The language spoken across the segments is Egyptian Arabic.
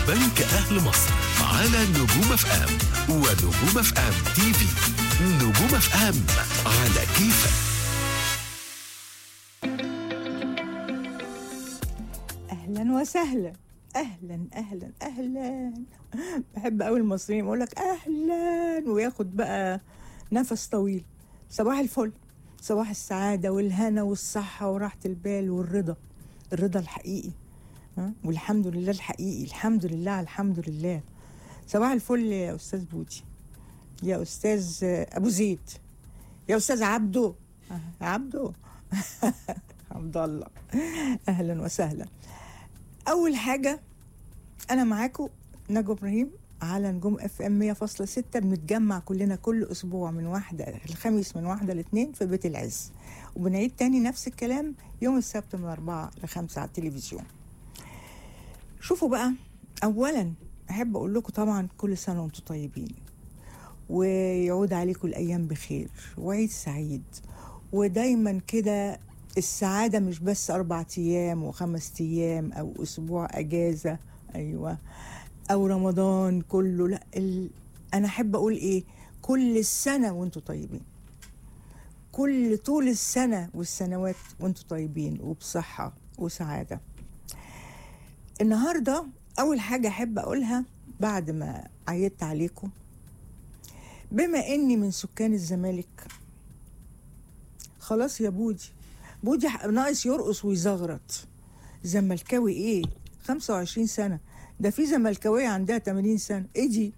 بنك أهل مصر على نجوم اف ام ونجوم اف ام تي في نجوم اف ام على كيفك اهلا وسهلا اهلا اهلا اهلا بحب قوي المصريين يقول لك اهلا وياخد بقى نفس طويل صباح الفل صباح السعاده والهنا والصحه وراحه البال والرضا الرضا الحقيقي ها؟ والحمد لله الحقيقي الحمد لله الحمد لله صباح الفل يا استاذ بودي يا استاذ ابو زيد يا استاذ عبده آه، عبده عبد الله اهلا وسهلا اول حاجه انا معاكم نجوى ابراهيم على نجوم اف ام 100.6 بنتجمع كلنا كل اسبوع من واحده الخميس من واحده لاثنين في بيت العز وبنعيد تاني نفس الكلام يوم السبت من أربعة لخمسة على التلفزيون شوفوا بقى اولا احب اقول لكم طبعا كل سنه وانتم طيبين ويعود عليكم الايام بخير وعيد سعيد ودايما كده السعادة مش بس أربع أيام وخمس أيام أو أسبوع أجازة أيوة أو رمضان كله لا ال... أنا أحب أقول إيه كل السنة وأنتوا طيبين كل طول السنة والسنوات وأنتوا طيبين وبصحة وسعادة النهاردة أول حاجة أحب أقولها بعد ما عيدت عليكم بما إني من سكان الزمالك خلاص يا بودي بودي ح- ناقص يرقص ويزغرط زملكاوي ايه 25 سنة ده في زملكاوية عندها 80 سنة ايه دي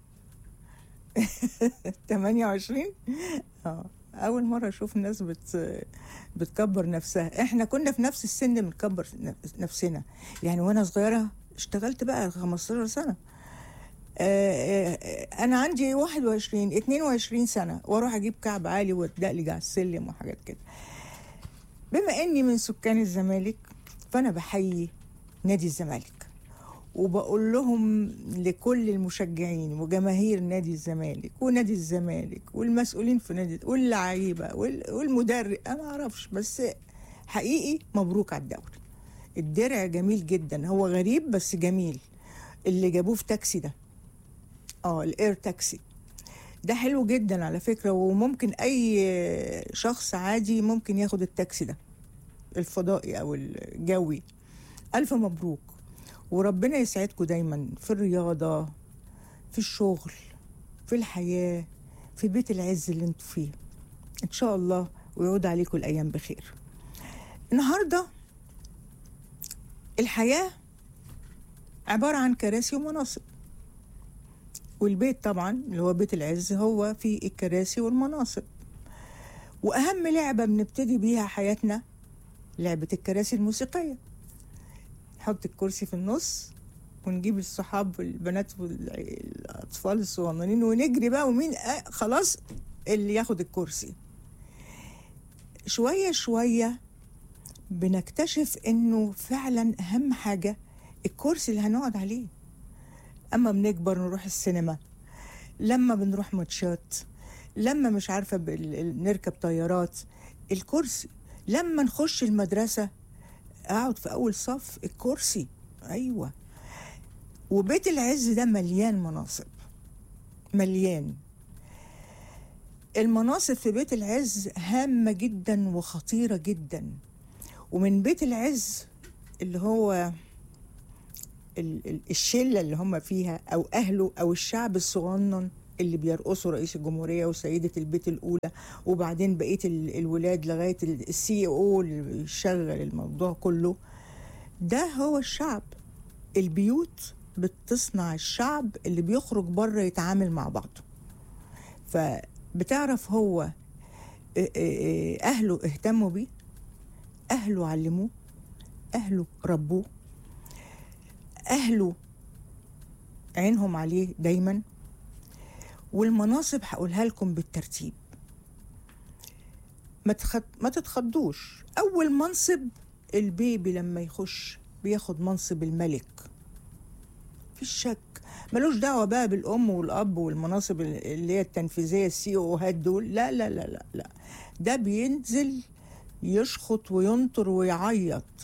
28 اه اول مرة اشوف الناس بت بتكبر نفسها احنا كنا في نفس السن بنكبر نف- نفسنا يعني وانا صغيرة اشتغلت بقى 15 سنة آه، آه، انا عندي 21 22 سنة واروح اجيب كعب عالي واتدقلج على السلم وحاجات كده بما اني من سكان الزمالك فانا بحيي نادي الزمالك وبقول لهم لكل المشجعين وجماهير نادي الزمالك ونادي الزمالك والمسؤولين في نادي واللعيبه وال- والمدرب انا ما اعرفش بس حقيقي مبروك على الدوري الدرع جميل جدا هو غريب بس جميل اللي جابوه في تاكسي ده اه الاير تاكسي ده حلو جدا على فكرة وممكن أي شخص عادي ممكن ياخد التاكسي ده الفضائي أو الجوي ألف مبروك وربنا يسعدكم دايما في الرياضة في الشغل في الحياة في بيت العز اللي انتوا فيه إن شاء الله ويعود عليكم الأيام بخير النهاردة الحياة عبارة عن كراسي ومناصب والبيت طبعا اللي هو بيت العز هو في الكراسي والمناصب واهم لعبه بنبتدي بيها حياتنا لعبه الكراسي الموسيقيه نحط الكرسي في النص ونجيب الصحاب والبنات والاطفال الصغننين ونجري بقى ومين آه خلاص اللي ياخد الكرسي شويه شويه بنكتشف انه فعلا اهم حاجه الكرسي اللي هنقعد عليه اما بنكبر نروح السينما لما بنروح ماتشات لما مش عارفه بال- ال- نركب طيارات الكرسي لما نخش المدرسه اقعد في اول صف الكرسي ايوه وبيت العز ده مليان مناصب مليان المناصب في بيت العز هامه جدا وخطيره جدا ومن بيت العز اللي هو ال- ال- الشله اللي هم فيها او اهله او الشعب الصغنن اللي بيرقصوا رئيس الجمهوريه وسيده البيت الاولى وبعدين بقيه ال- الولاد لغايه السي او اللي بيشغل الموضوع كله ده هو الشعب البيوت بتصنع الشعب اللي بيخرج بره يتعامل مع بعضه فبتعرف هو اه- اه- اه اهله اهتموا بيه اهله علموه اهله ربوه اهله عينهم عليه دايما والمناصب هقولها لكم بالترتيب ما تخد... ما تتخضوش اول منصب البيبي لما يخش بياخد منصب الملك في الشك ملوش دعوه بقى بالام والاب والمناصب اللي هي التنفيذيه السي او هات دول لا لا لا لا لا ده بينزل يشخط وينطر ويعيط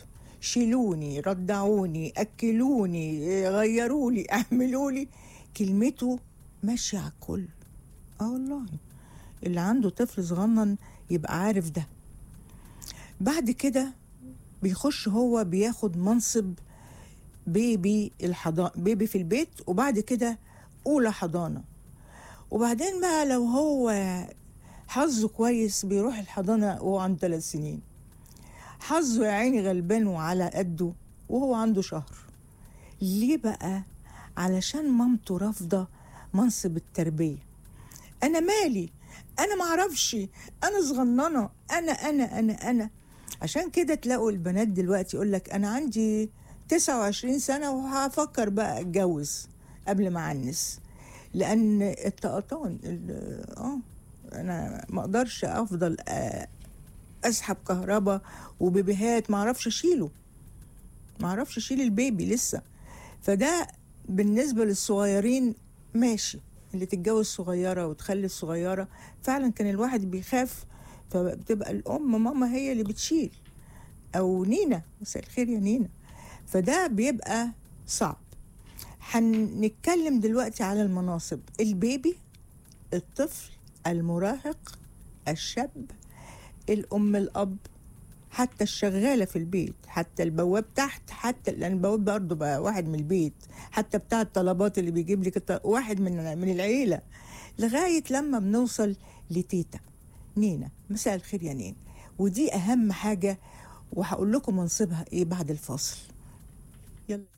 شيلوني رضعوني اكلوني إيه، غيرولي اعملولي كلمته ماشيه على الكل اه والله اللي عنده طفل صغنن يبقى عارف ده بعد كده بيخش هو بياخد منصب بيبي الحضانة بيبي في البيت وبعد كده أولى حضانة وبعدين بقى لو هو حظه كويس بيروح الحضانة وهو عنده ثلاث سنين حظه يا عيني غلبان وعلى قده وهو عنده شهر ليه بقى علشان مامته رافضة منصب التربية أنا مالي أنا معرفش أنا صغننة أنا أنا أنا أنا عشان كده تلاقوا البنات دلوقتي يقول لك أنا عندي 29 سنة وهفكر بقى أتجوز قبل ما أعنس لأن الطقطان ال- اه أنا ما أقدرش أفضل آه، أسحب كهرباء وبيبيهات ما أعرفش أشيله ما أعرفش أشيل البيبي لسه فده بالنسبة للصغيرين ماشي اللي تتجوز صغيرة وتخلي الصغيرة فعلا كان الواحد بيخاف فبتبقى الأم ماما هي اللي بتشيل أو نينا مساء الخير يا نينا فده بيبقى صعب هنتكلم دلوقتي على المناصب البيبي الطفل المراهق الشاب الأم الأب حتى الشغالة في البيت حتى البواب تحت حتى لأن البواب برضه بقى واحد من البيت حتى بتاع الطلبات اللي بيجيب لك الط- واحد من من العيلة لغاية لما بنوصل لتيتا نينا مساء الخير يا نين ودي أهم حاجة وهقول لكم منصبها إيه بعد الفاصل يلا